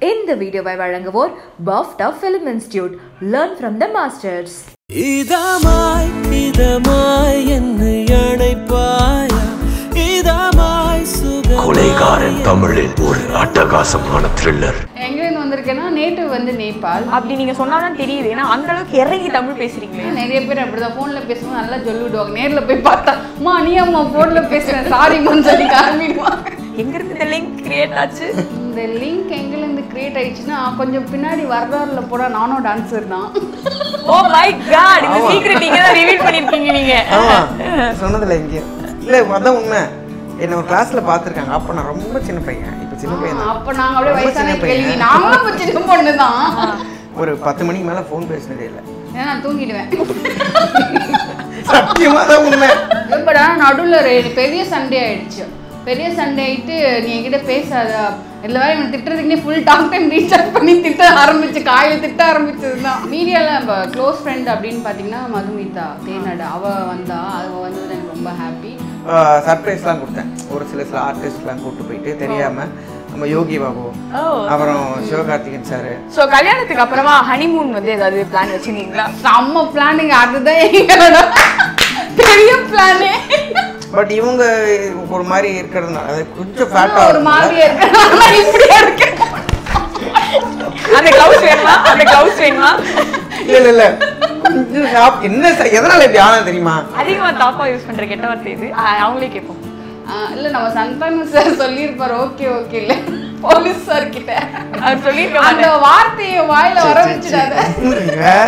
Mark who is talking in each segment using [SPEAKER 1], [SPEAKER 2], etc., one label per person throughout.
[SPEAKER 1] இந்த வீடியோவை வழங்குவோர் BAFTA film institute learn from the masters
[SPEAKER 2] இதமாய் இதமாய் என்னை அணைப்பாயா இதமாய் சுக
[SPEAKER 3] கொலைகாரன் தமிழில் ஒரு அட்டகாசமான த்ரில்லர்
[SPEAKER 4] எங்கேருந்து வந்திருக்கேன்னா நேட்டிவ் வந்து நேபாள்
[SPEAKER 5] அப்படி நீங்க சொன்னாதான் தெரியுது ஏன்னா அந்த அளவுக்கு இறங்கி தமிழ் பேசுறீங்களே
[SPEAKER 4] நிறைய பேர் அப்படிதான் ஃபோனில் பேசும்போது நல்லா சொல்லிவிடுவாங்க நேரில் போய் பார்த்தா அம்மா நீ அம்மா ஃபோனில் பேசுகிறேன் சாரிம்மான்னு சொல்லி காமிடுவாங்க
[SPEAKER 5] எங்க இருந்து இந்த லிங்க் கிரியேட் ஆச்சு
[SPEAKER 4] இந்த லிங்க் எங்கேருந்து கிரியேட் ஆயிடுச்சுன்னா கொஞ்சம் பின்னாடி வரலாறுல போட நானும் டான்ஸர் தான்
[SPEAKER 5] ஓ மை காட் இந்த சீக்ரெட் நீங்க தான் ரிவீல் பண்ணிருக்கீங்க நீங்க
[SPEAKER 6] ஆமா சொன்னதில்ல எங்கேயும் இல்ல அதான் உண்மை என்ன ஒரு கிளாஸ்ல பார்த்துருக்காங்க அப்ப நான் ரொம்ப சின்ன பையன் இப்ப சின்ன பையன் தான்
[SPEAKER 4] அப்போ நாங்கள் அப்படியே
[SPEAKER 6] ரொம்ப
[SPEAKER 4] வயசான
[SPEAKER 6] சின்ன
[SPEAKER 4] கேள்வி
[SPEAKER 6] பையன்.
[SPEAKER 4] நாங்களும் இப்போ சின்ன பொண்ணு தான்
[SPEAKER 6] ஒரு பத்து மணிக்கு மேல ஃபோன் பேசினதே இல்லை
[SPEAKER 4] ஏன்னா நான் தூங்கிடுவேன்
[SPEAKER 6] சத்தியமா தான் உண்மை
[SPEAKER 4] பட் ஆனால் நடுவில் பெரிய சண்டே ஆயிடுச்சு பெரிய சண்டே ஆயிட்டு நீ என்கிட்ட பேசாத இல்லை வேற இவனை திட்டுறதுக்குனே ஃபுல் டாக் டைம் ரீசார்ஜ் பண்ணி திட்ட ஆரம்பிச்சு காயில திட்ட ஆரம்பிச்சது தான் மீடியாவில் இப்போ க்ளோஸ் ஃப்ரெண்ட் அப்படின்னு பார்த்தீங்கன்னா மதுமிதா தேனடா அவள் வந்தா அவள் வந்தது எனக்கு ரொம்ப ஹாப்பி
[SPEAKER 6] சர்ப்ரைஸ்லாம் கொடுத்தேன் ஒரு சில சில ஆர்டிஸ்ட்லாம் கூப்பிட்டு போயிட்டு தெரியாம நம்ம யோகி பாபு
[SPEAKER 5] ஓ
[SPEAKER 6] அப்புறம் சிவகார்த்திகேயன் சார்
[SPEAKER 5] சோ கல்யாணத்துக்கு அப்புறமா ஹனிமூன் வந்து ஏதாவது பிளான் வச்சிருக்கீங்களா
[SPEAKER 4] செம்ம பிளானிங் அதுதான் எங்களோட பெரிய பிளானே
[SPEAKER 6] பட் இவங்க ஒரு மாதிரி இருக்கிறதுனால அது கொஞ்சம் ஃபேட்டாக
[SPEAKER 4] ஒரு மாதிரியா இருக்கு இப்படியா இருக்கு
[SPEAKER 5] அந்த கிளவுஸ் வேணுமா அந்த கிளவுஸ் வேணுமா
[SPEAKER 6] இல்ல இல்ல இல்ல கொஞ்சம் ஷாப் என்ன ச- எதனால இப்படி ஆனா தெரியுமா
[SPEAKER 5] அதிகமா தாப்பா யூஸ் பண்ற கெட்ட வார்த்தை இது ஆ, அவங்களே கேட்போம்
[SPEAKER 4] ஆஹ் இல்ல நம்ம சந்தானம் சார் சொல்லியிருப்பாரு ஓகே ஓகே இல்ல போலீஸ் சார் கிட்ட
[SPEAKER 5] அவர் சொல்லியிருக்க
[SPEAKER 4] அந்த வார்த்தையை வாயில வர வச்சுடாத
[SPEAKER 6] வேற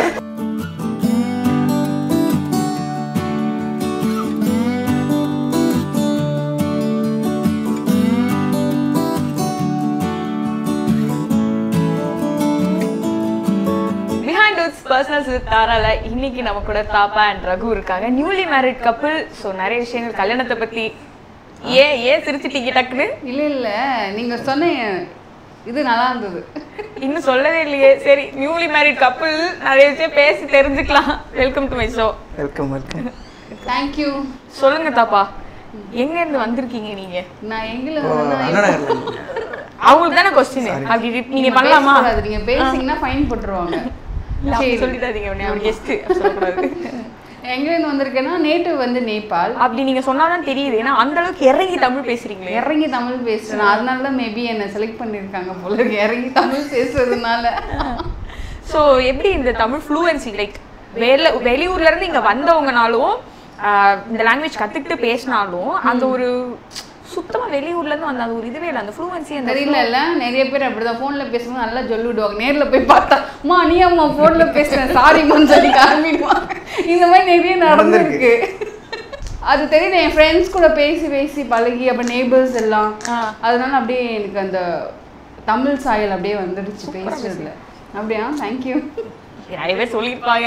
[SPEAKER 5] பிஹைண்ட் உட்ஸ் பர்சனல்ஸ் வித் தாரால இன்னைக்கு நம்ம கூட தாப்பா அண்ட் ரகு இருக்காங்க நியூலி மேரிட் கப்பிள் ஸோ நிறைய விஷயங்கள் கல்யாணத்தை பத்தி ஏன் ஏன் சிரிச்சிட்டீங்க டக்குன்னு
[SPEAKER 4] இல்ல இல்ல நீங்க சொன்ன இது நல்லா இருந்தது
[SPEAKER 5] இன்னும் சொல்லவே இல்லையே சரி நியூலி மேரிட் கப்பிள் நிறைய விஷயம் பேசி தெரிஞ்சுக்கலாம் welcome to my show
[SPEAKER 6] welcome welcome
[SPEAKER 4] thank you
[SPEAKER 5] சொல்லுங்க தாப்பா எங்க இருந்து வந்திருக்கீங்க நீங்க
[SPEAKER 4] நான் எங்கள
[SPEAKER 6] ஓ அண்ணா நகர்ல இருந்து.
[SPEAKER 5] அவங்களுக்கு தானே கொஸ்டின் அப்படி நீங்க பண்ணலாமா
[SPEAKER 4] நீங்க பேசிங்கன்னா ஃபைன் போட்டுருவாங்க
[SPEAKER 5] இல்ல, அப்படி
[SPEAKER 4] சரி.
[SPEAKER 5] சொல்லிடாதீங்க உடனே அவர் கெஸ்ட் சொல்லக்கூடாது
[SPEAKER 4] எங்க இருந்து வந்திருக்கேன்னா நேட்டிவ் வந்து நேபாள்
[SPEAKER 5] அப்படி நீங்க சொன்னாதான் தெரியுது ஏன்னா அந்த அளவுக்கு இறங்கி தமிழ் பேசுறீங்களே
[SPEAKER 4] இறங்கி தமிழ் பேசுறேன் அதனால தான் மேபி என்னை செலக்ட் பண்ணியிருக்காங்க போல இருக்கு இறங்கி தமிழ் பேசுறதுனால
[SPEAKER 5] ஸோ எப்படி இந்த தமிழ் ஃப்ளூவன்சி லைக் வெளி வெளியூர்ல இருந்து இங்க வந்தவங்கனாலும் ஆஹ், இந்த லாங்குவேஜ் கத்துக்கிட்டு பேசினாலும் அந்த ஒரு சுத்தமா வெளியூர்ல இருந்து வந்த அந்த ஒரு இதுவே இல்லை அந்த ஃப்ளூவன்சி அந்த
[SPEAKER 4] தெரியல இல்ல நிறைய பேர் அப்படிதான் ஃபோன்ல பேசும்போது நல்லா சொல்லிவிடுவாங்க நேர்ல போய் பார்த்தா அம்மா நீ அம்மா ஃபோன்ல பேசுறேன் சாரிம்மான்னு சொல்லி காமிடுவாங்க இந்த மாதிரி நிறைய நடந்திருக்கு அது தெரியல என் ஃப்ரெண்ட்ஸ் கூட பேசி பேசி பழகி அப்ப நெய்பர்ஸ் எல்லாம்
[SPEAKER 5] ஆ.
[SPEAKER 4] அதனால அப்படியே எனக்கு அந்த தமிழ் சாயல் அப்படியே வந்துடுச்சு பேசுறதுல அப்படியா தேங்க்யூ
[SPEAKER 5] நிறைய பேர் சொல்லியிருப்பாங்க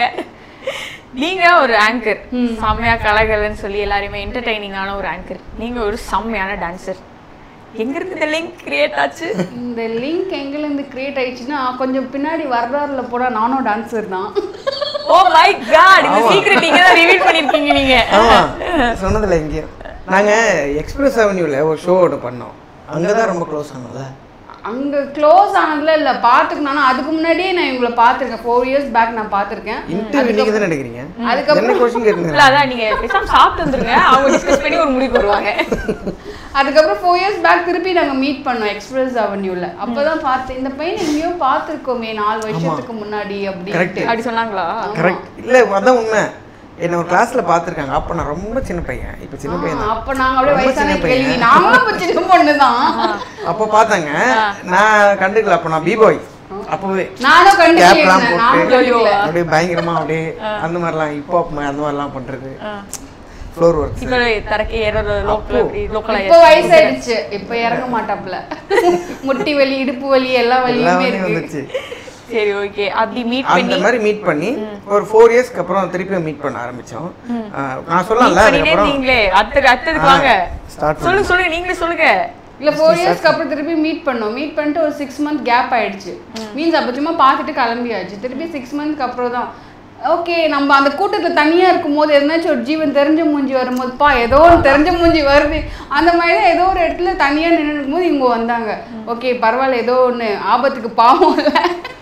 [SPEAKER 5] நீங்க ஒரு ஆங்கர் செம்மையா கலகலன்னு சொல்லி எல்லாரையுமே என்டர்டைனிங்கான ஒரு ஆங்கர் நீங்க ஒரு செம்மையான டான்சர் எங்க இருந்து இந்த லிங்க் கிரியேட் ஆச்சு
[SPEAKER 4] இந்த லிங்க் எங்கேருந்து கிரியேட் ஆயிடுச்சுன்னா கொஞ்சம் பின்னாடி வரலாறுல போட நானும் டான்ஸர் தான்
[SPEAKER 5] ஓ மை காட் இந்த சீக்ரெட் நீங்க தான் ரிவீல் பண்ணிருக்கீங்க நீங்க
[SPEAKER 6] ஆமா சொன்னதில்ல எங்கேயும் நாங்க எக்ஸ்பிரஸ் அவென்யூல ஒரு ஷோ ஒன்று பண்ணோம் அங்கதான் ரொம்ப க்ளோஸ் ஆனோம்ல
[SPEAKER 4] அங்க க்ளோஸ் ஆனதுல இல்ல பாத்துக்கணும் அதுக்கு முன்னாடியே நான் இவங்கள பாத்திருக்கேன் ஃபோர் இயர்ஸ் பேக் நான் பாத்திருக்கேன்
[SPEAKER 6] இன்டர்வியூ நீங்க தான் எடுக்கிறீங்க
[SPEAKER 4] அதுக்கப்புறம்
[SPEAKER 6] என்ன கொஸ்டின்
[SPEAKER 5] இல்ல
[SPEAKER 6] கேட்டீங்க
[SPEAKER 5] அதான் நீங்க பேசாம சாப்பிட்டு வந்துருங்க அவங்க டிஸ்கஸ் பண்ணி ஒரு முடிவுக்கு வருவாங்க
[SPEAKER 4] அதுக்கப்புறம் ஃபோர் இயர்ஸ் பேக் திருப்பி நாங்க மீட் பண்ணோம் எக்ஸ்பிரஸ் அவென்யூல அப்பதான் பார்த்தேன் இந்த பையன் எங்கேயோ பார்த்திருக்கோமே நாலு வருஷத்துக்கு முன்னாடி அப்படின்ட்டு
[SPEAKER 5] அப்படி சொன்னாங்களா
[SPEAKER 6] கரெக்ட் இல்ல அதான் உண்மை என்ன ஒரு கிளாஸ்ல பார்த்துருக்காங்க அப்ப நான் ரொம்ப சின்ன பையன் இப்ப சின்ன பையன் தான்
[SPEAKER 4] அப்ப நாங்க அப்படியே
[SPEAKER 6] ரொம்ப
[SPEAKER 4] வயசான
[SPEAKER 6] சின்ன
[SPEAKER 4] கேள்வி
[SPEAKER 6] பையன்.
[SPEAKER 4] நாங்களும் இப்ப சின்ன பொண்ணுதான்
[SPEAKER 6] அப்போ பார்த்தாங்க நான் கண்டுக்கல அப்போ நான் பிபாய் அப்பவே
[SPEAKER 4] நானும்
[SPEAKER 6] கேப்லாம்
[SPEAKER 4] கண்டுக்கல
[SPEAKER 6] போட்டு
[SPEAKER 4] நானும் கண்டுக்கல
[SPEAKER 6] அப்படியே பயங்கரமா அப்படியே அந்த மாதிரிலாம் ஹிப் ஹாப் அந்த மாதிரிலாம் பண்றது ஃப்ளோர் ஒர்க்ஸ்
[SPEAKER 5] இப்போ தரக்கு ஏறோ லோக்கல் அப்படி லோக்கல்
[SPEAKER 4] இப்ப வயசாயிடுச்சு இப்ப இறங்க மாட்டாப்ல முட்டி வலி இடுப்பு வலி எல்லா
[SPEAKER 6] எல்லா
[SPEAKER 4] வலியுமே
[SPEAKER 6] வழியும்
[SPEAKER 4] இருக்கு
[SPEAKER 6] வந்துச்சு
[SPEAKER 5] சரி ஓகே அப்படி மீட்
[SPEAKER 6] அந்த
[SPEAKER 5] பண்ணி
[SPEAKER 6] மாதிரி மீட் பண்ணி ஒரு ஃபோர் இயர்ஸ்க்கு அப்புறம் திருப்பி மீட் பண்ண ஆரம்பிச்சோம் ஆஹ் நான் சொல்லலாம்ல
[SPEAKER 5] பண்ணிட்டே
[SPEAKER 6] அதுக்கப்புறம்
[SPEAKER 5] இருந்தீங்களே அடுத்தது அடுத்ததுக்கு வாங்க
[SPEAKER 6] ஸ்டார்ட்
[SPEAKER 5] சொல்லுங்க சொல்லுங்க நீங்களே சொல்லுங்க
[SPEAKER 4] இல்ல ஃபோர் இயர்ஸ்க்கு அப்புறம் திருப்பி மீட் பண்ணோம் மீட் பண்ணிட்டு ஒரு சிக்ஸ் மந்த் கேப் ஆயிடுச்சு மீன்ஸ் அப்போ சும்மா பார்த்துட்டு கிளம்பியாச்சு திருப்பி சிக்ஸ் மந்த்க்கு அப்புறம் தான் ஓகே நம்ம அந்த கூட்டத்தில் தனியாக இருக்கும்போது எதனாச்சும் ஒரு ஜீவன் தெரிஞ்ச மூஞ்சி வரும்போது பா ஏதோ ஒரு தெரிஞ்ச மூஞ்சி வருது அந்த மாதிரி தான் ஏதோ ஒரு இடத்துல தனியாக நின்று இருக்கும்போது இவங்க வந்தாங்க ஓகே பரவாயில்ல ஏதோ ஒன்று ஆபத்துக்கு பாவம் இல்லை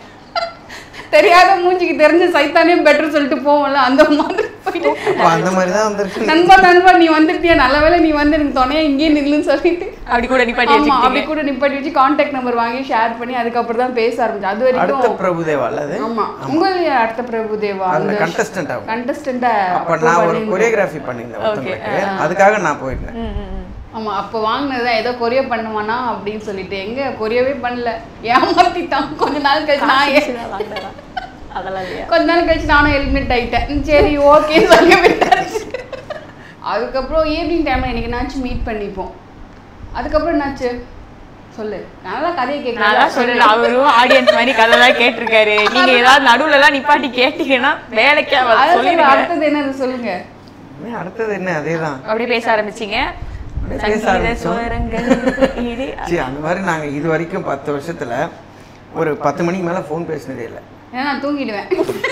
[SPEAKER 4] தெரியாத மூஞ்சிக்கு தெரிஞ்ச சைத்தானே பெட்டர் சொல்லிட்டு போவோம்ல அந்த மாதிரி போயிட்டு
[SPEAKER 6] அப்போ அந்த மாதிரி தான் வந்திருக்கு
[SPEAKER 4] நண்பா நண்பா நீ வந்துட்டியா நல்ல வேளை நீ வந்து எனக்கு துணையா இங்கேயே நில்லுன்னு சொல்லிட்டு
[SPEAKER 5] அப்படி கூட நிப்பாட்டி
[SPEAKER 4] ஆமா அப்படி
[SPEAKER 5] வச்சுக்கிட்டீங்க
[SPEAKER 4] கூட நிப்பாட்டி வச்சு கான்டாக்ட் நம்பர் வாங்கி ஷேர் பண்ணி அதுக்கப்புறம் தான் பேச ஆரம்பிச்சு அது
[SPEAKER 6] அடுத்த
[SPEAKER 4] வரைக்கும்
[SPEAKER 6] பிரபுதேவா அல்லது
[SPEAKER 4] ஆமா உங்களுக்கு அடுத்த பிரபுதேவா
[SPEAKER 6] அந்த contestant ஆகும்.
[SPEAKER 4] கண்டஸ்டண்டா
[SPEAKER 6] அப்ப நான் ஒரு கொரியோகிராஃபி பண்ணியிருந்தேன் ஒருத்தங்களுக்கு அதுக்காக நான் போயிருந்தேன்
[SPEAKER 5] ம், ம், ம்.
[SPEAKER 4] ஆமா அப்ப வாங்கினது தான் ஏதோ கொரியோ பண்ணுவானா அப்படின்னு சொல்லிட்டு எங்க கொரியவே பண்ணல ஏமாத்திட்டான் கொஞ்ச நாள் கழிச்சு நான் ஏ-
[SPEAKER 5] அதெல்லாம் இல்லையா
[SPEAKER 4] கொஞ்ச நாள் கழிச்சு நானும் எலிமினேட் ஆயிட்டேன் ம், சரி ஓகே சொல்லி விட்டாச்சு அதுக்கப்புறம் ஈவினிங் டைம்ல என்னைக்குனாச்சும் மீட் பண்ணிப்போம் அதுக்கப்புறம் என்னாச்சு சொல்லு நல்லா கதையை
[SPEAKER 5] நான் தான் சொல்லல
[SPEAKER 4] கேட்கலாம்
[SPEAKER 5] அவரும் ஆடியன்ஸ் மாதிரி கதை தான் கேட்டிருக்காரு நீங்க ஏதாவது நடுவுல எல்லாம் நிப்பாட்டி கேட்டீங்கன்னா வேலைக்கே
[SPEAKER 4] அதான்
[SPEAKER 5] சொல்லிடுங்க
[SPEAKER 4] அடுத்தது என்னது சொல்லுங்க
[SPEAKER 6] இனிமே அடுத்தது என்ன அதேதான்
[SPEAKER 5] அப்படியே பேச ஆரம்பிச்சீங்க
[SPEAKER 6] அப்படியே பேச
[SPEAKER 5] சங்கீத
[SPEAKER 6] ஆரம்பிச்சோம்.
[SPEAKER 5] சுவரங்கள் இது
[SPEAKER 6] சரி அந்த மாதிரி நாங்க இது வரைக்கும் பத்து வருஷத்துல ஒரு பத்து மணிக்கு மேல ஃபோன் பேசினதே இல்லை
[SPEAKER 4] ஏன்னா நான் தூங்கிடுவேன்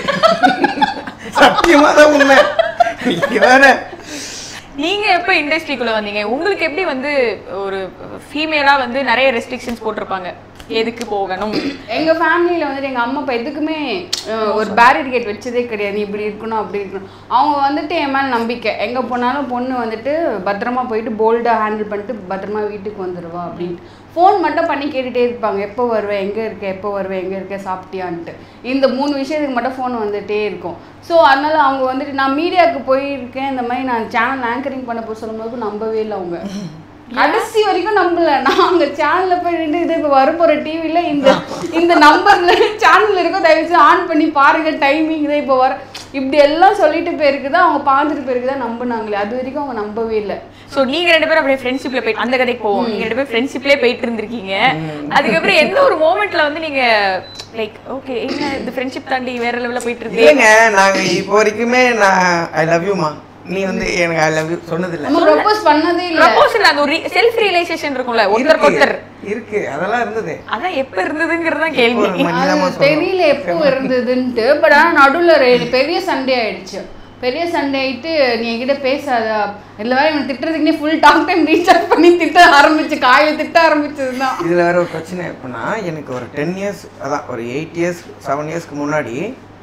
[SPEAKER 6] சத்தியமா தான் உண்மை நீங்க வேற
[SPEAKER 5] நீங்க எப்ப இண்டஸ்ட்ரிக்குள்ள வந்தீங்க உங்களுக்கு எப்படி வந்து ஒரு ஃபீமேலா வந்து நிறைய ரெஸ்ட்ரிக்ஷன்ஸ் போட்டிருப்பாங்க எதுக்கு போகணும்
[SPEAKER 4] எங்க ஃபேமிலியில வந்துட்டு எங்க அம்மா அப்பா எதுக்குமே அஹ், ஒரு பேரிகேட் வச்சதே கிடையாது நீ இப்படி இருக்கணும் அப்படி இருக்கணும் அவங்க வந்துட்டு என் மேல நம்பிக்கை எங்க போனாலும் பொண்ணு வந்துட்டு பத்திரமா போயிட்டு போல்டா ஹேண்டில் பண்ணிட்டு பத்திரமா வீட்டுக்கு வந்துடுவா அப்படின்ட்டு ஃபோன் மட்டும் பண்ணி கேட்டுட்டே இருப்பாங்க எப்போ வருவேன் எங்கே இருக்க எப்போ வருவேன் எங்கே இருக்க சாப்பிட்டியான்ட்டு இந்த மூணு விஷயத்துக்கு மட்டும் ஃபோன் வந்துட்டே இருக்கும் ஸோ அதனால அவங்க வந்துட்டு நான் மீடியாவுக்கு போயிருக்கேன் இந்த மாதிரி நான் சேனல் ஆங்கரிங் பண்ண போய் சொல்லும்போது நம்பவே இல்லை அவங்க கடைசி வரைக்கும் நம்பல நான் அங்க சேனல்ல போய் நின்று இது இப்போ வரப்போற டிவில இந்த இந்த நம்பர்ல சேனல் இருக்கும் தயவுசெய்து ஆன் பண்ணி பாருங்க டைமிங் இதை இப்போ வர இப்படி எல்லாம் சொல்லிட்டு போயிருக்குதா அவங்க பார்த்துட்டு போயிருக்குதா நம்பினாங்களே அது வரைக்கும் அவங்க நம்பவே இல்லை
[SPEAKER 5] சோ நீங்க ரெண்டு பேரும் அப்படியே ஃப்ரெண்ட்ஷிப்ல போயிட்டு அந்த கதைக்கு போவோம் நீங்க ரெண்டு பேரும் ஃப்ரெண்ட்ஷிப்லயே போயிட்டு இருந்திருக்கீங்க அதுக்கப்புறம் எந்த ஒரு மோமெண்ட்ல வந்து நீங்க லைக் ஓகே என்ன இந்த ஃப்ரெண்ட்ஷிப் தாண்டி வேற லெவல்ல போயிட்டு இருக்கு
[SPEAKER 6] இல்லைங்க நாங்க இப்போ வரைக்குமே நான் ஐ லவ் யூமா நீ வந்து எனக்கு ஐ லவ் யூ சொன்னதில்லை
[SPEAKER 4] நம்ம ப்ரப்போஸ் பண்ணதே இல்லை
[SPEAKER 5] ப்ரப்போசல் அந்த ஒரு செல்ஃப் ரியலைசேஷன் இருக்கும்ல ஒருத்தருக்கு ஒருத்தர்
[SPEAKER 6] இருக்கு அதெல்லாம் இருந்தது
[SPEAKER 5] அதான் எப்ப இருந்ததுங்கிறது தான் கேள்வி
[SPEAKER 6] ஒரு மணி நேரமா
[SPEAKER 4] அது தெரியல எப்போ இருந்ததுன்ட்டு பட் ஆனால் நடுவில் பெரிய சண்டே ஆயிடுச்சு பெரிய சண்டே ஆயிட்டு நீ என்கிட்ட பேசாதா இல்லை வேற இவன் திட்டுறதுக்குனே ஃபுல் டாக் டைம் ரீசார்ஜ் பண்ணி திட்ட ஆரம்பிச்சு காயை திட்ட ஆரம்பிச்சது தான்
[SPEAKER 6] இதுல வேற ஒரு பிரச்சனை எப்படின்னா எனக்கு ஒரு டென் இயர்ஸ் அதான் ஒரு எயிட் இயர்ஸ் செவன் இயர்ஸ்க்கு முன்னாடி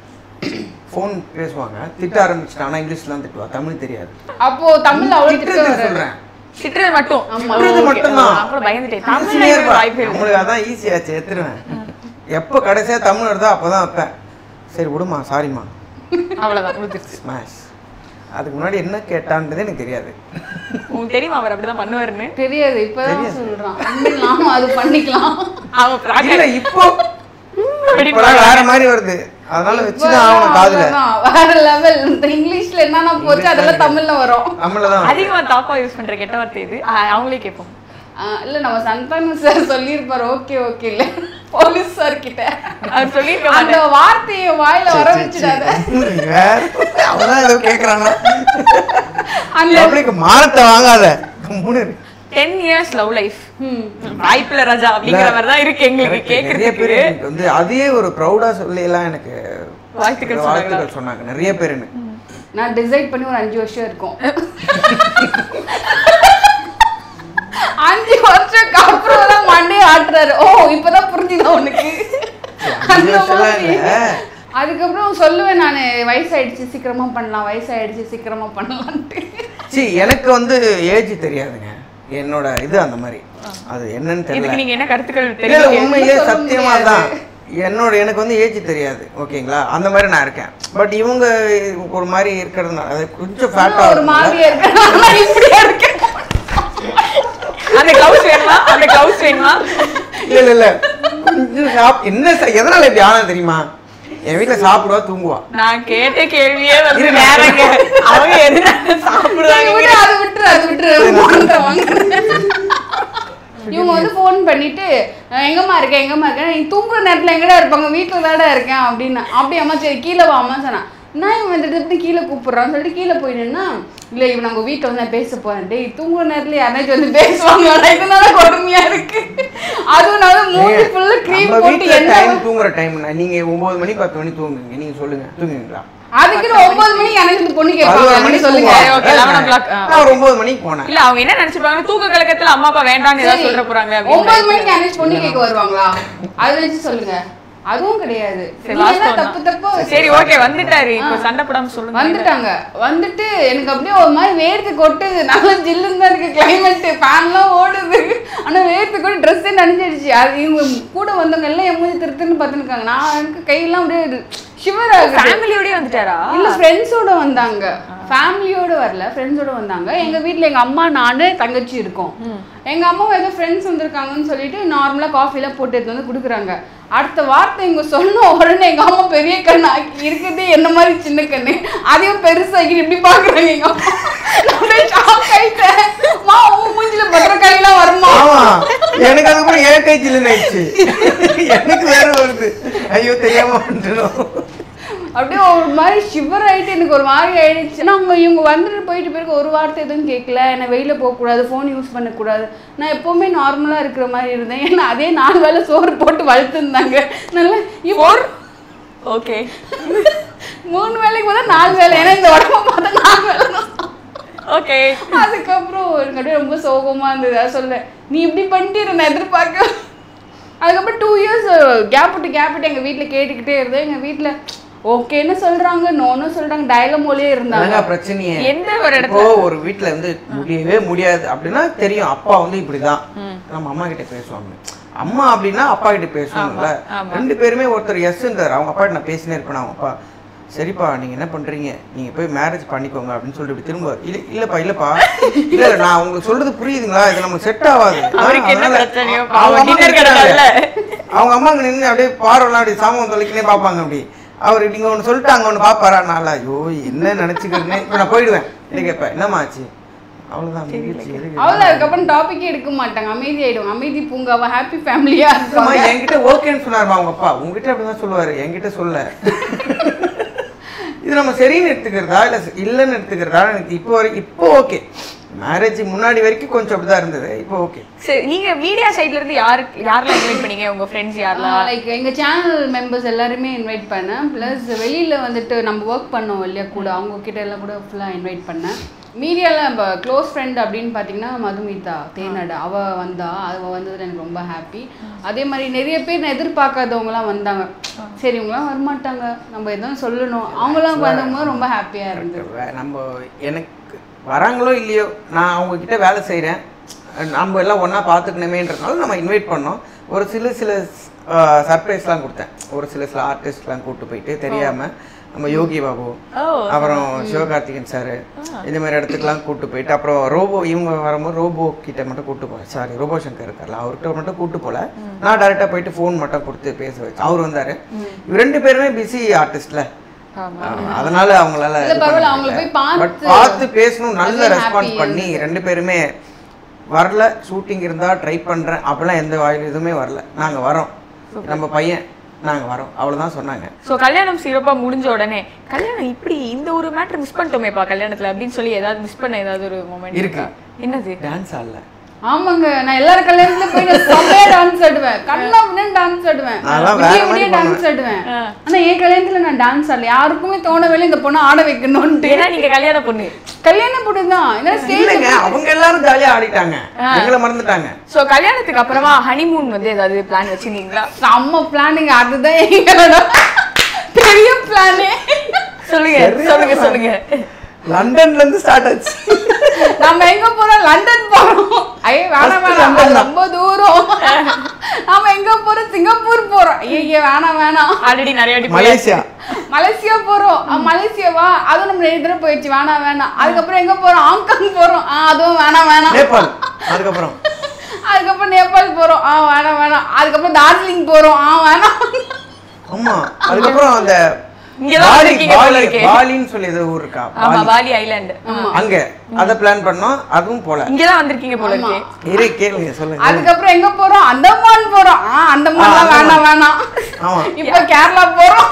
[SPEAKER 6] ஃபோன் பேசுவாங்க திட்ட ஆரம்பிச்சிட்டா ஆனா இங்கிலீஷ்லாம் திட்டுவா தமிழ் தெரியாது
[SPEAKER 4] அப்போ தமிழ் அவ்வளோ திட்ட
[SPEAKER 6] திட்டுறது
[SPEAKER 4] வராது.
[SPEAKER 6] சொல்றேன்
[SPEAKER 5] திட்டுறது மட்டும்
[SPEAKER 6] திட்டுறது
[SPEAKER 5] Okay.
[SPEAKER 6] மட்டும்தான்.
[SPEAKER 5] நான் கூட பயந்துட்டேன்
[SPEAKER 6] Easy-ஆ
[SPEAKER 5] தமிழ்ல
[SPEAKER 6] இருப்பா.
[SPEAKER 5] வாய்ப்பு இருக்கு
[SPEAKER 6] நம்மளுக்கு அதான் ஈஸியாச்சு எடுத்துருவேன் எப்போ கடைசியா தமிழ் வருதோ அப்பதான் வைப்பேன் சரி விடுமா சாரிம்மா
[SPEAKER 5] அவ்வளவுதான் முடிஞ்சிருச்சு
[SPEAKER 6] ஸ்மாஷ் அதுக்கு முன்னாடி என்ன கேட்டான்றது எனக்கு தெரியாது
[SPEAKER 5] உங்களுக்கு தெரியுமா அவர் அப்படிதான் பண்ணுவாருன்னு
[SPEAKER 4] தெரியாது இப்பதான் சொல்றான் பண்ணிக்கலாம் அது பண்ணிக்கலாம்
[SPEAKER 5] அவன் project-
[SPEAKER 6] இல்ல இப்போ
[SPEAKER 5] அப்படி
[SPEAKER 6] இப்போலாம் வேற மாதிரி வருது அதனால வச்சுதான் ஆகணும் காதுல
[SPEAKER 4] அவ்வளவுதான். வேற லெவல் இந்த இங்கிலீஷ்ல என்னென்ன போச்சு அதெல்லாம் தமிழ்ல வரும்
[SPEAKER 6] தமிழ்ல தான் வருது.
[SPEAKER 5] அதிகமா தாப்பா யூஸ் பண்ற கெட்ட வார்த்தை இது ஆ, அவங்களே கேட்போம்
[SPEAKER 4] ஆஹ் இல்ல நம்ம சந்தானம் சார் சொல்லியிருப்பாரு ஓகே ஓகே இல்ல போலீஸ் சார் கிட்ட
[SPEAKER 5] அவர் சொல்லியிருக்க
[SPEAKER 4] அந்த
[SPEAKER 5] மாட்டாரு.
[SPEAKER 4] வார்த்தையை வாயில வர வச்சுடாத
[SPEAKER 6] வேற அவதான் ஏதோ கேக்குறானா
[SPEAKER 4] அந்த
[SPEAKER 6] பப்ளிக் மானத்தை வாங்காத கம்முனு இரு.
[SPEAKER 5] 10 இயர்ஸ் லவ் லைஃப் வாய்ப்புல ராஜா அப்படிங்கிற மாதிரி தான் இருக்கு எங்களுக்கு
[SPEAKER 6] Correct. நிறைய பேர்
[SPEAKER 5] கேக்குறதுக்கு
[SPEAKER 6] எனக்கு வந்து அதே ஒரு ப்ரௌடா சொல்லலாம் எனக்கு
[SPEAKER 5] வாழ்த்துக்கள் சொன்னாங்களா?
[SPEAKER 6] வாழ்த்துக்கள் சொன்னாங்க நிறைய பேர் எனக்கு
[SPEAKER 4] நான் டிசைட் பண்ணி ஒரு அஞ்சு வருஷம் இருக்கும் அஞ்சு வருஷத்துக்கு அப்புறம் தான் மண்டே ஆட்டுறாரு ஓ இப்பதான் புரிஞ்சுதா உனக்கு
[SPEAKER 6] அஞ்சு
[SPEAKER 4] அந்த
[SPEAKER 6] வருஷம்லாம்
[SPEAKER 4] மாதிரி.
[SPEAKER 6] இல்ல.
[SPEAKER 4] அதுக்கப்புறம் சொல்லுவேன் நான் வயசாயிடுச்சு சீக்கிரமா பண்ணலாம் வயசாயிடுச்சு சீக்கிரமா பண்ணலான்ட்டு
[SPEAKER 6] சி எனக்கு வந்து ஏஜ் தெரியாதுங்க என்னோட இது அந்த மாதிரி அது என்னன்னு
[SPEAKER 5] இதுக்கு
[SPEAKER 6] தெரியல
[SPEAKER 5] நீங்க என்ன கருத்துக்கள்
[SPEAKER 6] இல்ல, இல்ல,
[SPEAKER 5] தெரியும்
[SPEAKER 6] உண்மையிலே
[SPEAKER 4] சொல்ல
[SPEAKER 6] சத்தியமா
[SPEAKER 4] முடியாது.
[SPEAKER 6] தான் என்னோட எனக்கு வந்து ஏஜ் தெரியாது ஓகேங்களா அந்த மாதிரி நான் இருக்கேன் பட் இவங்க ஒரு மாதிரி இருக்கிறதுனால அது கொஞ்சம் ஃபேட்டா
[SPEAKER 4] ஒரு மாதிரியா இருக்கு ஆனா இப்படியா இருக்கேன்
[SPEAKER 5] அந்த கிளவுஸ் வேணுமா அந்த கிளவுஸ் வேணுமா
[SPEAKER 6] இல்ல இல்ல இல்ல கொஞ்சம் சாப் என்ன ச- எதனால இப்படி ஆனா தெரியுமா என் வீட்ல சாப்பிடுவா தூங்குவா
[SPEAKER 5] நான் கேட்ட கேள்வியே வந்து
[SPEAKER 6] இருங்க.
[SPEAKER 5] வேறங்க அவங்க எதுனால
[SPEAKER 4] சரி,
[SPEAKER 5] சாப்பிடுவாங்க
[SPEAKER 4] விடு, அதை விட்டுரு அதை விட்டுரு வாங்க, வாங்க. இவங்க வந்து ஃபோன் பண்ணிட்டு "அஹ், எங்கம்மா இருக்க எங்கம்மா இருக்கேன் நீ தூங்குற நேரத்துல எங்கடா இருப்பாங்க வீட்டுல தாடா இருக்கேன் அப்படின்னு அப்படி அம்மா சரி கீழே வா அம்மா சொன்னா நான் இவன் இந்த இடத்துல கீழே கூப்பிடுறான்னு சொல்லிட்டு கீழே போய் நின்னா இல்ல இவன் நாங்க வீட்டுல வந்து நான் பேச போறேன் டேய் தூங்குற நேரத்துல யாராச்சும் வந்து பேசுவாங்கடா இதனால கொடுமையா இருக்கு அதுவும் நான் மூஞ்சி ஃபுல்லா க்ரீம்
[SPEAKER 6] நம்ம
[SPEAKER 4] போட்டு
[SPEAKER 6] வீட்ல
[SPEAKER 4] என்ன
[SPEAKER 6] டைம் தூங்குற டைம் நீங்க ஒன்பது மணி பத்து மணி தூங்குங்க நீங்க சொல்லுங்க தூங்குவீங்களா
[SPEAKER 4] அதுக்குன்னு ஒன்பது மணிக்கு எனக்கு இந்த பொண்ணு கேட்பாங்க
[SPEAKER 6] பதினோரு
[SPEAKER 4] நீங்க
[SPEAKER 6] மணிக்கு
[SPEAKER 4] சொல்லுங்க
[SPEAKER 5] சரி, okay, 11 o'clock. ஆ.
[SPEAKER 6] நான் ஒரு ஒன்பது மணிக்கு போனேன்
[SPEAKER 5] இல்ல அவங்க என்ன நினைச்சிருப்பாங்க தூக்க கலக்கத்துல அம்மா அப்பா வேண்டாம்னு ஏதாவது
[SPEAKER 4] சரி.
[SPEAKER 5] சொல்ற போறாங்க
[SPEAKER 4] ஒன்பது
[SPEAKER 5] அப்படின்னு
[SPEAKER 4] மணிக்கு அனேஜ் பொண்ணு கேட்க வருவாங்களா அதை வச்சு சொல்லுங்க அதுவும் கிடையாது
[SPEAKER 5] சரி,
[SPEAKER 4] நீங்க
[SPEAKER 5] last
[SPEAKER 4] தான்
[SPEAKER 5] one
[SPEAKER 4] தப்பு தப்பு
[SPEAKER 5] சரி ஓகே வந்துட்டாரு இப்போ சண்டை போடாம சொல்லுங்க
[SPEAKER 4] வந்துட்டாங்க வந்துட்டு எனக்கு அப்படியே ஒரு மாதிரி வேர்த்து கொட்டுது நல்லா ஜில்லுன்னு தான் இருக்கு கிளைமேட் ஃபேன்லாம் ஓடுது ஆனா வேர்த்து கொட்டு ட்ரெஸ்ஸே நனைஞ்சிடுச்சு அது இவங்க கூட வந்தவங்க எல்லாம் என் மூஞ்சி திருத்துன்னு பார்த்துருக்காங்க நான் எனக்கு கையெல்லாம் அப்படியே ஷிவர் ஆகுது
[SPEAKER 5] ஃபேமிலியோடய வந்துட்டாரா
[SPEAKER 4] இல்ல ஃப்ரெண்ட்ஸோட வந்தாங்க ஃபேமிலியோட வரல ஃப்ரெண்ட்ஸோட வந்தாங்க எங்க வீட்ல எங்க அம்மா நானு தங்கச்சி இருக்கோம் எங்க அம்மா ஏதோ ஃப்ரெண்ட்ஸ் வந்திருக்காங்கன்னு சொல்லிட்டு நார்மலா காஃபி எல்லாம் போட்டு எடுத்து வந்து கொடுக்குறாங்க அடுத்த வார்த்தை இவங்க சொன்ன உடனே எங்க அம்மா பெரிய கண்ணு ஆக்கி இருக்கிறதே என்ன மாதிரி சின்ன கண்ணு அதையும் பெருசாக்கி இப்படி பாக்குறாங்க எங்க அம்மா நான் அப்படியே shock ஆயிட்டேன் மா உன் மூஞ்சில பத்திரக்காயெல்லாம் வருமா
[SPEAKER 6] ஆமா எனக்கு அதுக்கப்புறம் ஏன் கை ஜில்லுன்னு ஆயிடுச்சு எனக்கு வேற வருது ஐயோ தெரியாம வந்துட்டோம்
[SPEAKER 4] அப்படியே ஒரு மாதிரி ஷிவர் ஆயிட்டு எனக்கு ஒரு மாதிரி ஆயிடுச்சு நான் அவங்க இவங்க வந்துட்டு போயிட்டு பிறகு ஒரு வார்த்தை எதுவும் கேட்கல என்னை வெளியில போகக்கூடாது ஃபோன் யூஸ் பண்ணக்கூடாது நான் எப்பவுமே நார்மலாக இருக்கிற மாதிரி இருந்தேன் ஏன்னா அதே நாலு வேளை சோறு போட்டு வளர்த்துருந்தாங்க நல்லா இப்போ
[SPEAKER 5] ஓகே
[SPEAKER 4] மூணு வேலைக்கு பார்த்தா நாலு வேலை ஏன்னா இந்த உடம்ப பார்த்தா நாலு வேலை தான்
[SPEAKER 5] ஓகே
[SPEAKER 4] அதுக்கப்புறம் எனக்கு அப்படியே ரொம்ப சோகமா இருந்தது அதான் சொல்ல நீ இப்படி பண்ணிட்டு நான் எதிர்பார்க்க அதுக்கப்புறம் டூ இயர்ஸ் கேப் விட்டு கேப் விட்டு எங்கள் வீட்டில் கேட்டுக்கிட்டே இருந்தேன் எங்கள் வீட்டில் ஓகேன்னு சொல்றாங்க நோன்னு சொல்றாங்க டயலமோலே இருந்தாங்க
[SPEAKER 6] அதாங்க பிரச்சனையே
[SPEAKER 5] எந்த ஒரு இடத்துல
[SPEAKER 6] இப்போ ஒரு வீட்ல வந்து முடியவே முடியாது அப்படின்னா தெரியும் அப்பா வந்து இப்படிதான் நம்ம அம்மா கிட்ட பேசுவாங்க அம்மா அப்படின்னா அப்பா கிட்ட பேசுவாங்கல்ல ரெண்டு பேருமே ஒருத்தர் எஸ்ன்றார் அவங்க அப்பா நான் பேசினே இருப்பேன் அவங்க அப்பா சரிப்பா நீங்க என்ன பண்றீங்க நீங்க போய் மேரேஜ் பண்ணிக்கோங்க அப்படின்னு சொல்லிட்டு இப்படி திரும்ப இல்ல இல்லப்பா இல்லப்பா இல்ல இல்ல நான் உங்களுக்கு சொல்றது புரியுதுங்களா இது நமக்கு செட் ஆகாது
[SPEAKER 5] அவருக்கு என்ன
[SPEAKER 6] அதனால-
[SPEAKER 5] பிரச்சனையோ,
[SPEAKER 6] அவங்க
[SPEAKER 5] பாவம்,
[SPEAKER 6] அம்மா
[SPEAKER 5] dinner
[SPEAKER 6] கேட்டாங்க.
[SPEAKER 5] கிடைக்காதுல்ல.
[SPEAKER 6] அவங்க அம்மா அங்க நின்று அப்படியே பார்வைலாம் அப்படி சாமம் தொலைக்கினே பார்ப்பாங்க அப்படி அவர் நீங்க ஒன்று சொல்லிட்டாங்க ஒன்று பார்ப்பாரா நாளா ஐயோ என்ன நினைச்சுக்கிறேன்னு இப்போ நான் போயிடுவேன் என்ன கேட்பேன் என்னம்மா ஆச்சு அவ்வளோதான் முடிஞ்சிருச்சு, எதுக்கு?
[SPEAKER 4] அவ்வளோ அதுக்கப்புறம் டாபிக்கே எடுக்க மாட்டாங்க அமைதி ஆயிடுவாங்க அமைதி பூங்காவா ஹாப்பி ஃபேமிலியா
[SPEAKER 6] அம்மா
[SPEAKER 4] இருப்பாங்க
[SPEAKER 6] என்கிட்ட ஓகேன்னு சொன்னாருமா அவங்க அப்பா உங்ககிட்ட அப்படிதான் சொல்லுவாரு என்கிட்ட சொல்ல இது நம்ம சரின்னு எடுத்துக்கிறதா இல்ல இல்லைன்னு எடுத்துக்கிறதா எனக்கு இப்போ வரைக்கும் இப்போ ஓகே மேரேஜ் முன்னாடி வரைக்கும் கொஞ்சம் அப்படிதான் இருந்தது இப்போ ஓகே
[SPEAKER 5] சரி நீங்க மீடியா சைடுல இருந்து யாரு யாரெல்லாம் இன்வைட் பண்ணீங்க உங்க ஃப்ரெண்ட்ஸ் யாரெல்லாம்
[SPEAKER 4] லைக் எங்க சேனல் மெம்பர்ஸ் எல்லாருமே இன்வைட் பண்ணேன் ப்ளஸ் வெளியில வந்துட்டு நம்ம ஒர்க் பண்ணோம் இல்லையா கூட அவங்க கிட்ட எல்லாம் கூட ஃபுல்லாக இன்வைட் பண்ணேன் மீடியாவில் இப்போ க்ளோஸ் ஃப்ரெண்ட் அப்படின்னு பார்த்தீங்கன்னா மதுமிதா தேனடை அவ வந்தா அவ வந்ததுல எனக்கு ரொம்ப ஹாப்பி அதே மாதிரி நிறைய பேர் நான் எதிர்பார்க்காதவங்கலாம் வந்தாங்க சரி இவங்களாம் வரமாட்டாங்க நம்ம எதுவும் சொல்லணும் அவங்களாம் வந்தவங்க ரொம்ப ஹாப்பியாக இருந்தது
[SPEAKER 6] வே- நம்ம எனக்கு வராங்களோ இல்லையோ நான் அவங்க கிட்ட வேலை செய்கிறேன் நம்ம எல்லாம் ஒன்றா பார்த்துக்கணுமேன்றதுனால நம்ம இன்வைட் பண்ணோம் ஒரு சில சில சர்ப்ரைஸ்லாம் கொடுத்தேன் ஒரு சில சில ஆர்டிஸ்ட்லாம் கூப்பிட்டு போயிட்டு தெரியாமல் நம்ம யோகி பாபு
[SPEAKER 5] ஓ
[SPEAKER 6] அப்புறம் சிவகார்த்திகேயன் சார் இந்த மாதிரி இடத்துக்குலாம் கூப்பிட்டு போயிட்டு அப்புறம் ரோபோ இவங்க வரும்போது ரோபோ கிட்ட மட்டும் கூப்பிட்டு போகல சாரி ரோபோ சங்கர் இருக்கார்ல அவர்கிட்ட மட்டும் கூப்பிட்டு போகல நான் டேரெக்டாக போயிட்டு ஃபோன் மட்டும் கொடுத்து பேச வச்சேன் அவர் வந்தார் இவர் ரெண்டு பேருமே பிஸி ஆர்டிஸ்ட்ல அதனால அவங்களால
[SPEAKER 4] இல்ல, பரவாயில்ல, அவங்கள போய் பார்த்து-
[SPEAKER 6] பட் பார்த்து பேசணும் நல்ல
[SPEAKER 4] அதுவே
[SPEAKER 6] ரெஸ்பான்ஸ்
[SPEAKER 4] happy
[SPEAKER 6] பண்ணி ரெண்டு பேருமே வரல ஷூட்டிங் இருந்தா ட்ரை பண்றேன் அப்பெல்லாம் எந்த வாயில் எதுவுமே வரல நாங்க வரோம் நம்ம பையன் நாங்க வரோம் அவ்வளவுதான் சொன்னாங்க
[SPEAKER 5] சோ கல்யாணம் சிறப்பா முடிஞ்ச உடனே கல்யாணம் இப்படி இந்த ஒரு மேட்டர் மிஸ் பண்ணிட்டோமேப்பா கல்யாணத்துல அப்படின்னு சொல்லி ஏதாவது மிஸ் பண்ண ஏதாவது ஒரு மொமெண்ட்
[SPEAKER 6] இருக்கு.
[SPEAKER 5] என்னது
[SPEAKER 6] டான்ஸ் ஆடல
[SPEAKER 4] ஆமாங்க நான் எல்லாரும் கல்யாணத்துல போய் நான் செம்மையா டான்ஸ் ஆடுவேன் கண்ணா அப்படின்னு டான்ஸ் ஆடுவேன்
[SPEAKER 6] நான்லாம் வேற
[SPEAKER 4] விடிய
[SPEAKER 6] மாதிரி
[SPEAKER 4] விடிய டான்ஸ் ஆடுவேன் ஆனா என் கல்யாணத்துல நான் டான்ஸ் ஆடல யாருக்குமே தோணவே இந்த பொண்ணை ஆட வைக்கணும்ட்டு
[SPEAKER 5] ஏன்னா நீங்க கல்யாண பொண்ணு
[SPEAKER 4] கல்யாண பொண்ணு தான் ஏன்னா ஸ்டேஜ்
[SPEAKER 6] இல்லைங்க அவங்க எல்லாரும் ஜாலியா ஆடிட்டாங்க எங்களை மறந்துட்டாங்க
[SPEAKER 5] சோ கல்யாணத்துக்கு அப்புறமா ஹனிமூன் வந்து ஏதாவது பிளான் வச்சிருந்தீங்களா
[SPEAKER 4] செம்ம பிளானிங் அதுதான் எங்களோட பெரிய பிளானே
[SPEAKER 5] சொல்லுங்க சொல்லுங்க சொல்லுங்க
[SPEAKER 6] லண்டன்ல இருந்து ஸ்டார்ட் ஆச்சு
[SPEAKER 4] நம்ம எங்க போறோம் லண்டன் போறோம் ஐயே வேணாம்
[SPEAKER 6] First
[SPEAKER 4] வேணாம்
[SPEAKER 6] லண்டன்
[SPEAKER 4] அது
[SPEAKER 6] தான்.
[SPEAKER 4] ரொம்ப தூரம் நாம எங்க போறோம் சிங்கப்பூர் போறோம் ஐயே வேணாம் வேணாம்
[SPEAKER 5] ஆல்ரெடி நிறைய வாட்டி போயாச்சு.
[SPEAKER 6] மலேசியா
[SPEAKER 4] மலேசியா போறோம் ஆ, மலேசியாவா அதுவும் நம்ம நிறைய தடவை போயிடுச்சு வேணாம் வேணாம் அதுக்கப்புறம் எங்க போறோம் ஹாங்காங் போறோம் ஆ அதுவும் வேணாம் வேணாம்
[SPEAKER 6] நேபாள் அதுக்கப்புறம்
[SPEAKER 4] அதுக்கப்புறம் நேபாள் போறோம் ஆ வேணாம் வேணாம் அதுக்கப்புறம் டார்ஜிலிங் போறோம் ஆ வேணாம்
[SPEAKER 6] ஆமா அதுக்கப்புறம் அந்த
[SPEAKER 5] இங்கதான்
[SPEAKER 6] பாலி
[SPEAKER 5] வந்திருக்கீங்க போல
[SPEAKER 6] பாலி
[SPEAKER 5] இருக்கே.
[SPEAKER 6] பாலின்னு சொல்லி ஏதோ ஊர் இருக்கா
[SPEAKER 5] ஆமா
[SPEAKER 6] பாலி.
[SPEAKER 5] பாலி ஐலாண்ட்
[SPEAKER 6] அங்க அத பிளான் பண்ணோம் அதுவும் போல
[SPEAKER 5] இங்கதான் வந்திருக்கீங்க போல இருக்கே
[SPEAKER 6] இரு கேளுங்க சொல்லுங்க
[SPEAKER 4] அதுக்கப்புறம் எங்க போறோம் அந்தமான் போறோம் ஆ அந்தமான்
[SPEAKER 6] ஆ,
[SPEAKER 4] வேணாம் வேணாம்
[SPEAKER 6] ஆமா
[SPEAKER 4] இப்ப கேரளா போறோம்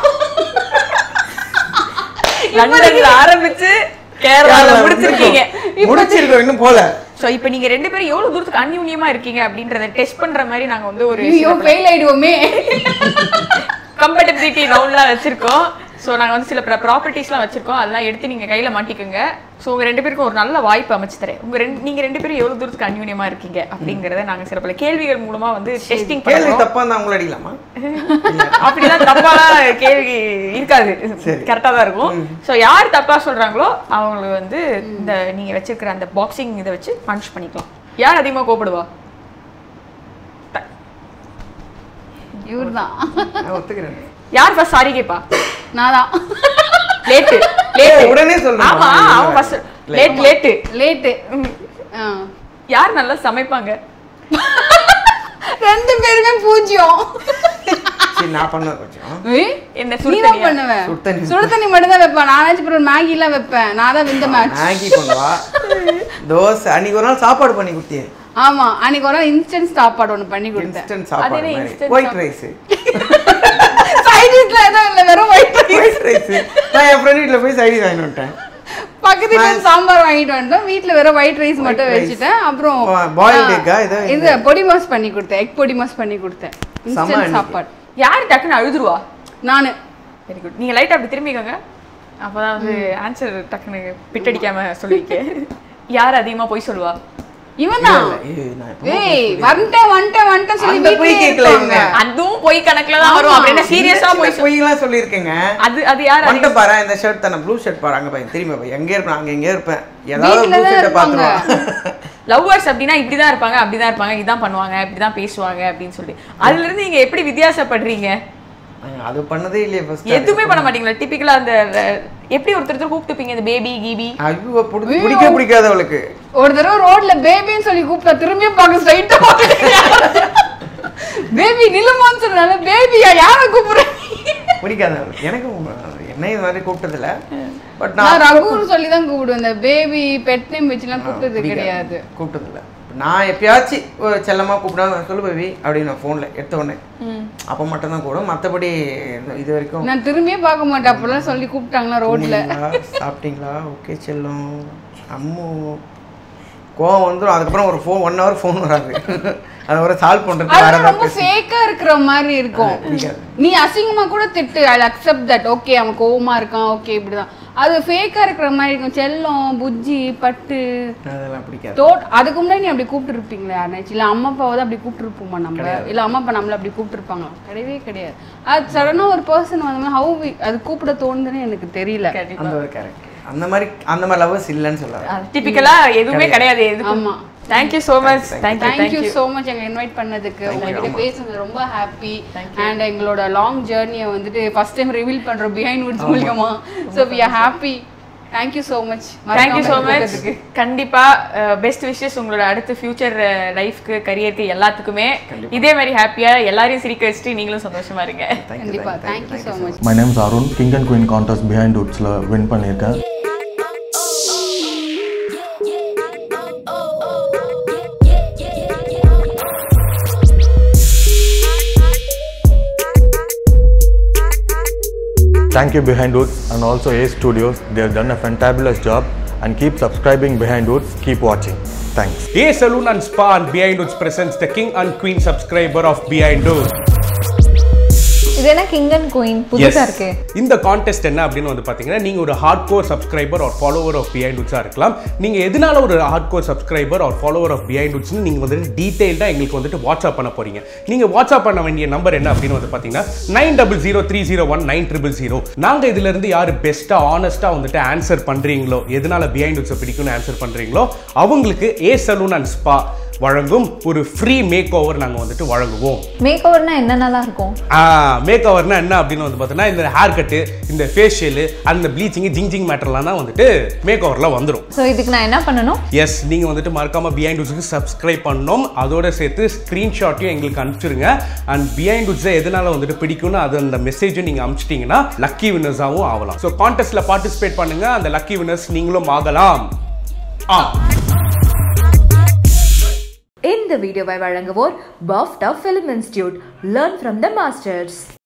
[SPEAKER 5] லண்டன்ல ஆரம்பிச்சு கேரளால முடிச்சிருக்கீங்க
[SPEAKER 6] முடிச்சிருக்கோம் இன்னும் போல
[SPEAKER 5] சோ இப்போ நீங்க ரெண்டு பேரும் எவ்வளவு தூரத்துக்கு அந்யூன்யமா இருக்கீங்க அப்படின்றத டெஸ்ட் பண்ற மாதிரி நாங்க வந்து ஒரு
[SPEAKER 4] ஐயோ ஃபெயில் ஆயிடுவோமே
[SPEAKER 5] கம்பேட்டபிலிட்டி ரவுண்ட்லாம் வச்சிருக்கோம் ஸோ நாங்கள் வந்து சில ப்ராப்பர்ட்டிஸ்லாம் வச்சிருக்கோம் அதெல்லாம் எடுத்து நீங்கள் கையில் மாட்டிக்கோங்க ஸோ உங்கள் ரெண்டு பேருக்கும் ஒரு நல்ல வாய்ப்பு அமைச்சு தரேன் உங்கள் ரெண்டு நீங்கள் ரெண்டு பேரும் எவ்வளோ தூரத்துக்கு அந்யூன்யமாக இருக்கீங்க அப்படிங்கிறத நாங்கள் சில பல கேள்விகள் மூலமாக வந்து டெஸ்டிங்
[SPEAKER 6] கேள்வி
[SPEAKER 5] பண்ணுறோம்
[SPEAKER 6] தப்பா இருந்தா உங்களை அடிக்கலாமா
[SPEAKER 5] அப்படிலாம் தப்பாலாம் கேள்வி இருக்காது
[SPEAKER 6] சரி.
[SPEAKER 5] கரெக்டாக தான் இருக்கும் ஸோ யார் தப்பா சொல்றாங்களோ அவங்களுக்கு வந்து இந்த நீங்க வச்சிருக்கிற அந்த பாக்ஸிங் இதை வச்சு பஞ்ச் பண்ணிக்கலாம் யார் அதிகமா கோபப்படுவா
[SPEAKER 4] இவர் தான்
[SPEAKER 6] நான் ஒத்துக்கிறேன்
[SPEAKER 5] யார் ஃபர்ஸ்ட் சாரி கேப்பா
[SPEAKER 4] நான் தான்
[SPEAKER 5] லேட்டு
[SPEAKER 6] ஏய்,
[SPEAKER 5] லேட்டு
[SPEAKER 6] உடனே சொல்லணுமா?
[SPEAKER 5] ஆமா அவன் ஃபர்ஸ்ட் லேட் லேட்டு
[SPEAKER 4] லேட்டு
[SPEAKER 5] யார் நல்லா சமைப்பாங்க
[SPEAKER 4] ரெண்டு பேருமே பூஜ்யம்
[SPEAKER 6] சரி நான் பண்ண கொஞ்சம்
[SPEAKER 4] ஏய்,
[SPEAKER 5] என்ன
[SPEAKER 4] நீ
[SPEAKER 5] சுடு
[SPEAKER 4] தான்
[SPEAKER 5] தண்ணியா?
[SPEAKER 4] பண்ணுவ
[SPEAKER 6] சுடு தண்ணி.
[SPEAKER 4] சுடு தண்ணி மட்டும் தான் வைப்பேன் நானாச்சும் அப்புறம் மேகி எல்லாம் வைப்பேன் நான் தான் விந்த மேட்ச்
[SPEAKER 6] மேகி பண்ணுவா தோசை அன்னைக்கு ஒரு நாள் சாப்பாடு பண்ணி கொடுத்தியே
[SPEAKER 4] ஆமா அன்னைக்கு ஒரு நாள் இன்ஸ்டன்ட் சாப்பாடு ஒன்று பண்ணி கொடுத்தேன்
[SPEAKER 6] இன்ஸ்டன்ட்
[SPEAKER 5] அது
[SPEAKER 6] சாப்பாடு
[SPEAKER 5] என்ன
[SPEAKER 6] மாதிரி
[SPEAKER 5] instant
[SPEAKER 6] ஒயிட்
[SPEAKER 5] சாப்பாடு?
[SPEAKER 6] ரைஸ்
[SPEAKER 4] சைடிஷ்ல எதுவும் இல்லை வெறும் ஒயிட்
[SPEAKER 6] ஒயிட் ரைஸ் நான் என் ஃப்ரெண்ட் வீட்டில் போய் சைடி வாங்கிட்டு வந்துட்டேன்
[SPEAKER 4] பக்கத்து வீட்டுல சாம்பார் வாங்கிட்டு வந்துட்டோம் வீட்ல வெறும் ஒயிட் ரைஸ் மட்டும்
[SPEAKER 6] White rice.
[SPEAKER 4] வச்சுட்டேன் அப்புறம்
[SPEAKER 6] ஓ, boiled
[SPEAKER 4] ஆ,
[SPEAKER 6] egg ஆ? இதோ
[SPEAKER 4] இது பொடி மாஸ் பண்ணி கொடுத்தேன் எக் பொடி மாஸ் பண்ணி கொடுத்தேன்
[SPEAKER 6] செம
[SPEAKER 4] இன்ஸ்டன்ட்
[SPEAKER 6] அன்னைக்கு.
[SPEAKER 4] சாப்பாடு
[SPEAKER 5] யார் டக்குன்னு அழுதுருவா
[SPEAKER 4] நானு
[SPEAKER 5] வெரி குட் நீங்க லைட்டா அப்படி திரும்பிக்கோங்க அப்பதான் வந்து ஆன்சர் டக்குன்னு பிட்டடிக்காம சொல்லிக்க யார் அதிகமா போய் சொல்லுவா
[SPEAKER 4] இவன் தான்
[SPEAKER 6] ஏய், நான் எப்போ
[SPEAKER 4] ஏய் வந்துட்டேன் வந்துட்டேன் வந்துட்டேன் சொல்லி
[SPEAKER 6] அந்த பொய்
[SPEAKER 4] வீட்லயே
[SPEAKER 6] கேட்கல
[SPEAKER 4] இருப்பாங்க.
[SPEAKER 6] இவங்க.
[SPEAKER 5] அதுவும் போய் கணக்குல தான் வரும்
[SPEAKER 4] ஆமா.
[SPEAKER 5] அப்படின்னா சீரியஸா போய்
[SPEAKER 6] சின்ன பொய்யெல்லாம் சொல்லியிருக்கேங்க
[SPEAKER 5] அது அது யார்
[SPEAKER 6] வந்துட்டு பாரு இந்த ஷர்ட் தானே ப்ளூ ஷர்ட் பாரு அங்க பையன் திரும்பி போய் எங்கே இருப்பேன் அங்க எங்கே இருப்பேன் ஏதாவது
[SPEAKER 4] வீட்ல
[SPEAKER 6] ப்ளூ
[SPEAKER 4] தான்
[SPEAKER 6] ஷர்ட்டை
[SPEAKER 4] இருப்பாங்க.
[SPEAKER 6] பார்த்துருவான்
[SPEAKER 5] லவ்வர்ஸ் அப்படின்னா இப்படிதான் இருப்பாங்க அப்படிதான் இருப்பாங்க இதான் பண்ணுவாங்க இப்படிதான் பேசுவாங்க அப்படின்னு சொல்லி அதுல இருந்து நீங்க எப்படி வித்தியாசப்படுறீங்க
[SPEAKER 6] அது பண்ணதே இல்லையே ஃபர்ஸ்ட்
[SPEAKER 5] எதுவுமே பண்ண மாட்டீங்களா டிபிக்கலா அந்த அஹ், எப்படி ஒருத்தர் கூப்பிட்டுப்பீங்க இந்த பேபி கீபி
[SPEAKER 6] ஐயோ பிடி- பிடிக்க பிடிக்காது அவளுக்கு
[SPEAKER 4] ஒரு தடவை ரோட்ல பேபின்னு சொல்லி கூப்பிட்டா திரும்பியும் பார்க்க ஸ்ட்ரைட்டா பேபி நிலுமான்னு சொன்னால பேபியா யாரை கூப்பிடுறேன்
[SPEAKER 6] பிடிக்காது அவளுக்கு எனக்கு என்ன இது மாதிரி கூப்பிட்டதில்ல பட்
[SPEAKER 4] நான்
[SPEAKER 6] நான்
[SPEAKER 4] ரகுன்னு சொல்லி தான் கூப்பிடுவேன் இந்த பேபி பெட் நேம் வச்சுலாம் கூப்பிட்டது கிடையாது
[SPEAKER 6] கூப்பிட்டதில்ல நான் எப்பயாச்சும் ஒரு செல்லமா கூப்பிட்டா சொல்லு பேபி அப்படின்னு ஃபோன்ல எடுத்த உடனே அப்போ மட்டும் தான் கூடும் மற்றபடி இது வரைக்கும்
[SPEAKER 4] நான் திரும்பியே பார்க்க மாட்டேன் அப்பெல்லாம் சொல்லி கூப்பிட்டாங்களா ரோட்ல
[SPEAKER 6] தூங்குனீங்களா? சாப்பிட்டீங்களா ஓகே செல்லம் அம்மு கோவம் வந்துடும் அதுக்கப்புறம் ஒரு ஃபோன் ஒன் ஹவர் ஃபோன் வராது அதை ஒரு சால்வ் பண்ணுறது வேற
[SPEAKER 4] அதெல்லாம்
[SPEAKER 6] ஏதாவது
[SPEAKER 4] ரொம்ப ஃபேக்கா இருக்கிற மாதிரி இருக்கும்
[SPEAKER 6] பிடிக்காது
[SPEAKER 4] நீ அசிங்கமா கூட திட்டு ஐ அக்செப்ட் தட் ஓகே அவன் கோவமா இருக்கான் ஓகே இப்படிதான் அது ஃபேக்கா இருக்கிற மாதிரி இருக்கும் செல்லம் புஜ்ஜி பட்டு
[SPEAKER 6] அதெல்லாம் பிடிக்காது
[SPEAKER 4] தோட் அதுக்கு முன்னாடி நீ அப்படி கூப்பிட்டு இருப்பீங்களா யாருனாச்சும் இல்ல அம்மா அப்பாவை தான் அப்படி கூப்பிட்டு இருப்போமா நம்ம இல்ல அம்மா அப்பா நம்மள அப்படி கூப்பிட்டு இருப்பாங்களா கிடையவே கிடையாது அது சடனா ஒரு பர்சன் வந்தோம்னா ஹவு அது கூப்பிட தோணுதுன்னு எனக்கு தெரியல
[SPEAKER 6] அந்த ஒரு கேரக்டர் அந்த மாதிரி அந்த மாதிரி லவ்வர்ஸ் இல்லைன்னு சொல்லாது
[SPEAKER 5] டிபிக்கலா எதுவுமே கிடையாது எதுக்கும்
[SPEAKER 4] ஆமா.
[SPEAKER 5] Thank you so much thank you
[SPEAKER 4] thank you so much எங்களை இன்வைட் பண்ணதுக்கு உங்ககிட்ட பேசுனது ரொம்ப ஹாப்பி அண்ட் எங்களோட லாங் ஜேர்னியை வந்துட்டு ஃபர்ஸ்ட் டைம் ரிவீல் பண்றோம் பிஹைண்ட் வுட்ஸ் மூலியமா so we are happy thank you so much
[SPEAKER 5] thank you so much கண்டிப்பா பெஸ்ட் விஷஸ் உங்களோட அடுத்த ஃபியூச்சர் லைஃப்க்கு கரியருக்கு எல்லாத்துக்குமே இதே மாதிரி ஹாப்பியா எல்லாரையும் சிரிக்க வச்சுட்டு நீங்களும் சந்தோஷமா இருங்க
[SPEAKER 4] கண்டிப்பா thank you so much
[SPEAKER 7] my name's Arun king and queen contest behind வுட்ஸில் வின் பண்ணியிருக்கேன் Thank you Behind Woods and also A Studios. They have done a fantabulous job and keep subscribing Behind Woods. Keep watching. Thanks.
[SPEAKER 8] A Saloon and Spa and Behind Woods presents the king and queen subscriber of Behind Woods.
[SPEAKER 1] இது என்ன king and queen புதுசா இருக்கு
[SPEAKER 8] இந்த contest என்ன அப்படின்னு வந்து பார்த்தீங்கன்னா நீங்கள் ஒரு ஹார்ட் கோர் சப்ஸ்கிரைபர் ஒரு ஃபாலோவர் ஆஃப் பிஹைண்ட் வுட்ஸாக இருக்கலாம் நீங்கள் எதனால ஒரு ஹார்ட் கோர் சப்ஸ்கிரைபர் ஒரு ஃபாலோவர் ஆஃப் பிஹைண்ட் வுட்ஸ்னு நீங்கள் வந்துட்டு டீட்டெயில்டாக எங்களுக்கு வந்துட்டு வாட்ஸ்அப் பண்ண போறீங்க நீங்கள் வாட்ஸ்அப் பண்ண வேண்டிய நம்பர் என்ன அப்படின்னு வந்து பார்த்தீங்கன்னா nine double zero three zero one nine triple zero நாங்கள் இதிலிருந்து யார் பெஸ்ட்டாக ஆனஸ்ட்டாக வந்துட்டு ஆன்சர் பண்ணுறீங்களோ எதனால பிஹைண்ட் வுட்ஸை பிடிக்கும்னு ஆன்சர் பண்ணுறீங்களோ அவங்களுக்கு ஏ சலூன் அண்ட் ஸ்பா வழங்கும் ஒரு ஃப்ரீ மேக் ஓவர் நாங்கள் வந்துட்டு வழங்குவோம்
[SPEAKER 1] மேக் ஓவர்னா என்னென்னலாம் இருக்கும்
[SPEAKER 8] மேக் ஓவர்னா என்ன அப்படின்னு வந்து பார்த்தீங்கன்னா இந்த ஹேர் கட்டு இந்த ஃபேஷியல் அந்த ப்ளீச்சிங் ஜிங் ஜிங் மேட்டர்லாம் தான் வந்துட்டு மேக் ஓவரில் வந்துடும்
[SPEAKER 1] ஸோ இதுக்கு நான் என்ன பண்ணணும்
[SPEAKER 8] எஸ் நீங்கள் வந்துட்டு மறக்காம பிஹைண்ட் உட்ஸுக்கு சப்ஸ்கிரைப் பண்ணணும் அதோட சேர்த்து ஸ்க்ரீன்ஷாட்டையும் எங்களுக்கு அனுப்பிச்சிருங்க அண்ட் பிஹைண்ட் உட்ஸை எதனால வந்துட்டு பிடிக்கும்னு அது அந்த மெசேஜும் நீங்கள் அனுப்பிச்சிட்டிங்கன்னா லக்கி வின்னர்ஸாகவும் ஆகலாம் ஸோ கான்டெஸ்ட்டில் பார்ட்டிசிபேட் பண்ணுங்க அந்த லக்கி வின்னர்ஸ் நீங்களும் ஆகலாம் ஆ
[SPEAKER 1] இந்த வீடியோவை வழங்குவோர் BAFTA film institute learn from the masters